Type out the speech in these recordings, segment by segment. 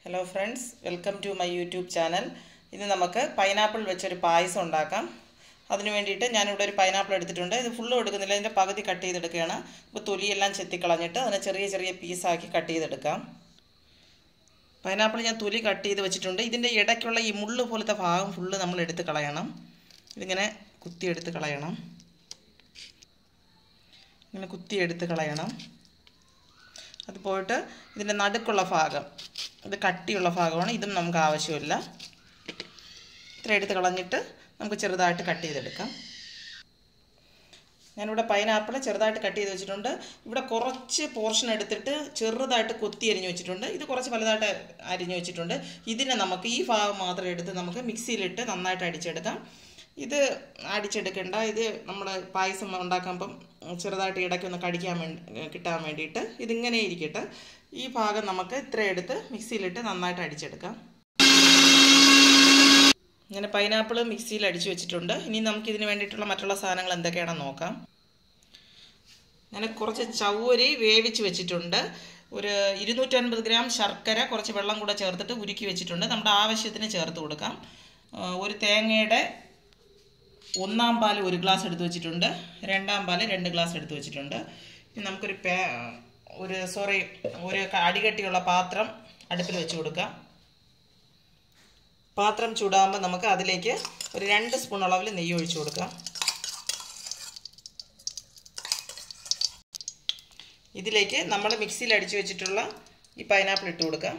hello friends welcome to my YouTube channel ഇന്ന് നമുക്ക് pineapple വെച്ചൊരു പായസം ഉണ്ടാക്കാം അതിന് വേണ്ടിയിട്ട് ഞാനിവിടെ ഒരു പൈനാപ്പിൾ എടുത്തിട്ടുണ്ട് ഇത് ഫുള്ളും എടുക്കുന്നില്ല ഇതിൻ്റെ പകുതി കട്ട് ചെയ്തെടുക്കുകയാണ് ഇപ്പോൾ തൊലിയെല്ലാം ചെത്തിക്കളഞ്ഞിട്ട് അതിനെ ചെറിയ ചെറിയ പീസാക്കി കട്ട് ചെയ്തെടുക്കാം പൈനാപ്പിൾ ഞാൻ തൊലി കട്ട് ചെയ്ത് വെച്ചിട്ടുണ്ട് ഇതിൻ്റെ ഇടയ്ക്കുള്ള ഈ മുള്ള് പോലത്തെ ഭാഗം ഫുള്ള് നമ്മൾ എടുത്ത് കളയണം ഇതിങ്ങനെ കുത്തിയെടുത്ത് കളയണം ഇങ്ങനെ കുത്തിയെടുത്ത് കളയണം അത് പോയിട്ട് ഇതിൻ്റെ നടുക്കുള്ള ഭാഗം ഇത് കട്ടിയുള്ള ഭാഗമാണ് ഇതും നമുക്ക് ആവശ്യമില്ല ഇത്ര എടുത്ത് കളഞ്ഞിട്ട് നമുക്ക് ചെറുതായിട്ട് കട്ട് ചെയ്തെടുക്കാം ഞാനിവിടെ പൈനാപ്പിൾ ചെറുതായിട്ട് കട്ട് ചെയ്ത് വെച്ചിട്ടുണ്ട് ഇവിടെ കുറച്ച് പോർഷൻ എടുത്തിട്ട് ചെറുതായിട്ട് കൊത്തി അരിഞ്ഞ് വെച്ചിട്ടുണ്ട് ഇത് കുറച്ച് വലുതായിട്ട് അരിഞ്ഞ് വെച്ചിട്ടുണ്ട് ഇതിനെ നമുക്ക് ഈ ഭാഗം മാത്രം എടുത്ത് നമുക്ക് മിക്സിയിലിട്ട് നന്നായിട്ട് അടിച്ചെടുക്കാം ഇത് അടിച്ചെടുക്കണ്ട ഇത് നമ്മൾ പായസം ഉണ്ടാക്കുമ്പം ചെറുതായിട്ട് ഇടയ്ക്കൊന്ന് കടിക്കാൻ വേണ്ടി കിട്ടാൻ വേണ്ടിയിട്ട് ഇതിങ്ങനെ ഇരിക്കട്ടെ ഈ ഭാഗം നമുക്ക് ഇത്ര എടുത്ത് മിക്സിയിലിട്ട് നന്നായിട്ട് അടിച്ചെടുക്കാം ഇങ്ങനെ പൈനാപ്പിൾ മിക്സിയിൽ അടിച്ചു വെച്ചിട്ടുണ്ട് ഇനി നമുക്ക് ഇതിന് വേണ്ടിയിട്ടുള്ള മറ്റുള്ള സാധനങ്ങൾ എന്തൊക്കെയാണെന്ന് നോക്കാം ഞാൻ കുറച്ച് ചവ്വരി വേവിച്ച് വെച്ചിട്ടുണ്ട് ഒരു ഇരുന്നൂറ്റൻപത് ഗ്രാം ശർക്കര കുറച്ച് വെള്ളം കൂടെ ചേർത്തിട്ട് ഉരുക്കി വെച്ചിട്ടുണ്ട് നമ്മുടെ ആവശ്യത്തിന് ചേർത്ത് കൊടുക്കാം ഒരു തേങ്ങയുടെ ഒന്നാം പാൽ ഒരു ഗ്ലാസ് എടുത്ത് വെച്ചിട്ടുണ്ട് രണ്ടാം പാൽ രണ്ട് ഗ്ലാസ് എടുത്ത് വെച്ചിട്ടുണ്ട് ഇനി നമുക്കൊരു പേ ഒരു സോറി ഒരു അടികട്ടിയുള്ള പാത്രം അടുപ്പിൽ വെച്ച് കൊടുക്കാം പാത്രം ചൂടാകുമ്പോൾ നമുക്ക് അതിലേക്ക് ഒരു രണ്ട് സ്പൂൺ അളവിൽ നെയ്യ് ഒഴിച്ചു കൊടുക്കാം ഇതിലേക്ക് നമ്മൾ മിക്സിയിൽ അടിച്ചു വെച്ചിട്ടുള്ള ഈ പൈനാപ്പിൾ ഇട്ട് കൊടുക്കാം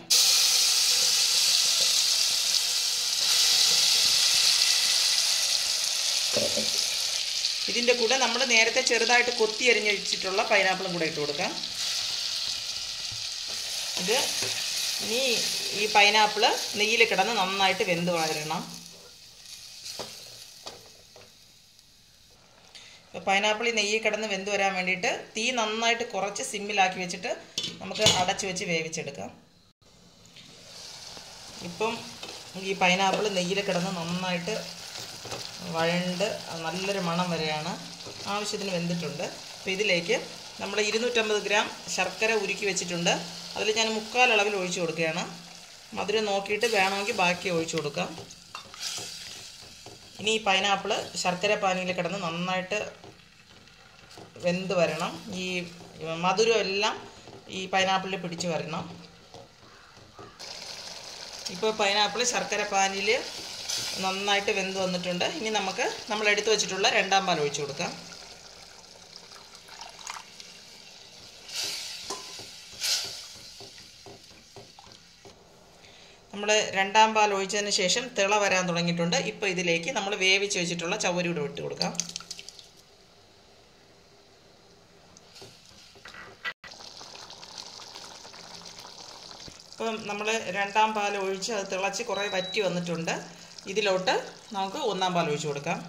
ഇതിൻ്റെ കൂടെ നമ്മൾ നേരത്തെ ചെറുതായിട്ട് കൊത്തി അരിഞ്ഞ് വെച്ചിട്ടുള്ള പൈനാപ്പിളും കൂടെ ഇട്ട് കൊടുക്കാം ഇത് ഇനി ഈ പൈനാപ്പിൾ നെയ്യിൽ കിടന്ന് നന്നായിട്ട് വെന്ത് വളരണം പൈനാപ്പിൾ ഈ നെയ്യിൽ കിടന്ന് വെന്ത് വരാൻ വേണ്ടിയിട്ട് തീ നന്നായിട്ട് കുറച്ച് സിമ്മിലാക്കി വെച്ചിട്ട് നമുക്ക് അടച്ചു വെച്ച് വേവിച്ചെടുക്കാം ഇപ്പം ഈ പൈനാപ്പിൾ നെയ്യിൽ കിടന്ന് നന്നായിട്ട് വഴണ്ട് നല്ലൊരു മണം വരെയാണ് ആവശ്യത്തിന് വെന്തിട്ടുണ്ട് അപ്പോൾ ഇതിലേക്ക് നമ്മൾ ഇരുന്നൂറ്റമ്പത് ഗ്രാം ശർക്കര ഉരുക്കി വെച്ചിട്ടുണ്ട് അതിൽ ഞാൻ മുക്കാൽ അളവിൽ ഒഴിച്ചു കൊടുക്കുകയാണ് മധുരം നോക്കിയിട്ട് വേണമെങ്കിൽ ബാക്കി ഒഴിച്ചു കൊടുക്കാം ഇനി ഈ പൈനാപ്പിൾ ശർക്കര പാനിയിൽ കിടന്ന് നന്നായിട്ട് വെന്ത് വരണം ഈ മധുരം എല്ലാം ഈ പൈനാപ്പിളിൽ പിടിച്ച് വരണം ഇപ്പോൾ പൈനാപ്പിൾ ശർക്കര പാനിയിൽ നന്നായിട്ട് വെന്ത് വന്നിട്ടുണ്ട് ഇനി നമുക്ക് നമ്മൾ എടുത്തു വെച്ചിട്ടുള്ള രണ്ടാം പാൽ ഒഴിച്ചു കൊടുക്കാം നമ്മൾ രണ്ടാം പാൽ ഒഴിച്ചതിന് ശേഷം തിള വരാൻ തുടങ്ങിയിട്ടുണ്ട് ഇപ്പോൾ ഇതിലേക്ക് നമ്മൾ വേവിച്ച് വെച്ചിട്ടുള്ള ചവരൂടെ ഇട്ട് കൊടുക്കാം ഇപ്പം നമ്മൾ രണ്ടാം പാൽ ഒഴിച്ച് അത് തിളച്ച് കുറേ വറ്റി വന്നിട്ടുണ്ട് ഇതിലോട്ട് നമുക്ക് ഒന്നാം പാൽ ഒഴിച്ചു കൊടുക്കാം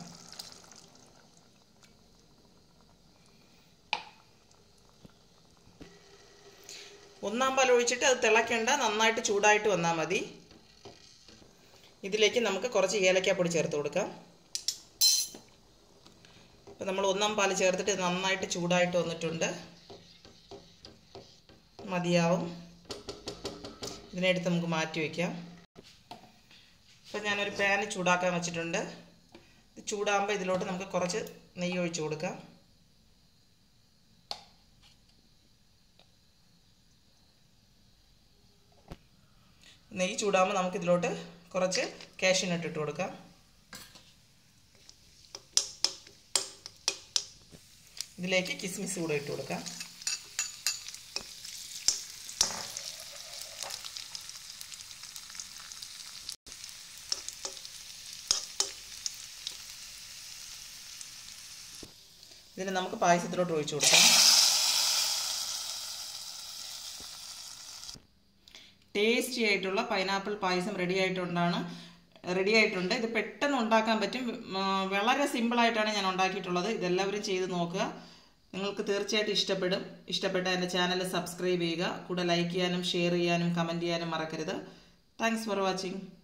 ഒന്നാം പാൽ ഒഴിച്ചിട്ട് അത് തിളയ്ക്കേണ്ട നന്നായിട്ട് ചൂടായിട്ട് വന്നാൽ മതി ഇതിലേക്ക് നമുക്ക് കുറച്ച് ഏലക്കാപ്പൊടി ചേർത്ത് കൊടുക്കാം ഇപ്പം നമ്മൾ ഒന്നാം പാൽ ചേർത്തിട്ട് നന്നായിട്ട് ചൂടായിട്ട് വന്നിട്ടുണ്ട് മതിയാവും ഇതിനെടുത്ത് നമുക്ക് മാറ്റി വയ്ക്കാം ഇപ്പം ഞാനൊരു പാന് ചൂടാക്കാൻ വെച്ചിട്ടുണ്ട് ചൂടാകുമ്പോൾ ഇതിലോട്ട് നമുക്ക് കുറച്ച് നെയ്യ് ഒഴിച്ച് കൊടുക്കാം നെയ്യ് ചൂടാകുമ്പോൾ നമുക്ക് ഇതിലോട്ട് കുറച്ച് കാഷ്യൂനട്ട് ഇട്ട് കൊടുക്കാം ഇതിലേക്ക് കിസ്മിസ് കൂടെ ഇട്ട് കൊടുക്കാം ഇതിന് നമുക്ക് പായസത്തിലോട്ട് ഒഴിച്ചു കൊടുക്കാം ടേസ്റ്റി ആയിട്ടുള്ള പൈനാപ്പിൾ പായസം റെഡി ആയിട്ടുണ്ടാണ് റെഡി ആയിട്ടുണ്ട് ഇത് പെട്ടെന്ന് ഉണ്ടാക്കാൻ പറ്റും വളരെ സിമ്പിളായിട്ടാണ് ഞാൻ ഉണ്ടാക്കിയിട്ടുള്ളത് ഇതെല്ലാവരും ചെയ്ത് നോക്കുക നിങ്ങൾക്ക് തീർച്ചയായിട്ടും ഇഷ്ടപ്പെടും ഇഷ്ടപ്പെട്ട എൻ്റെ ചാനൽ സബ്സ്ക്രൈബ് ചെയ്യുക കൂടെ ലൈക്ക് ചെയ്യാനും ഷെയർ ചെയ്യാനും കമൻറ്റ് ചെയ്യാനും മറക്കരുത് താങ്ക്സ് ഫോർ വാച്ചിങ്